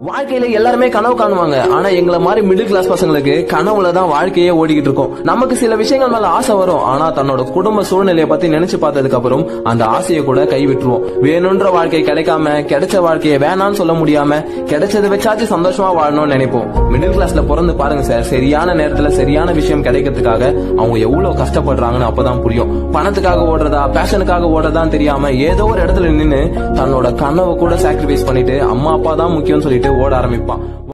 வாழ்க்கையில எல்லாருமே கனவு காணுவாங்க ஆனா எங்களை மாதிரி மிடில் கிளாஸ் பசங்களுக்கு கனவுல தான் வாழ்க்கையே ஓடிக்கிட்டு இருக்கும் நமக்கு சில விஷயங்கள் மேல ஆசை வரும் ஆனா தன்னோட குடும்ப சூழ்நிலையை பத்தி நினைச்சு பார்த்ததுக்கு அப்புறம் அந்த ஆசையை கூட கைவிட்டுருவோம் வேணுன்ற வாழ்க்கை கிடைக்காம கிடைச்ச வாழ்க்கையை வேணாம்னு சொல்ல முடியாம கிடைச்சதை வச்சாச்சும் சந்தோஷமா வாழணும்னு நினைப்போம் மிடில் கிளாஸ்ல பிறந்து பாருங்க சார் சரியான நேரத்துல சரியான விஷயம் கிடைக்கிறதுக்காக அவங்க எவ்வளவு கஷ்டப்படுறாங்கன்னு அப்பதான் புரியும் பணத்துக்காக ஓடுறதா பேஷனுக்காக ஓடுறதான்னு தெரியாம ஏதோ ஒரு இடத்துல நின்னு தன்னோட கனவை கூட சாக்ரிஃபைஸ் பண்ணிட்டு அம்மா அப்பா தான் முக்கியம்னு சொல்லிட்டு ஓட ஆரம்பிப்பான்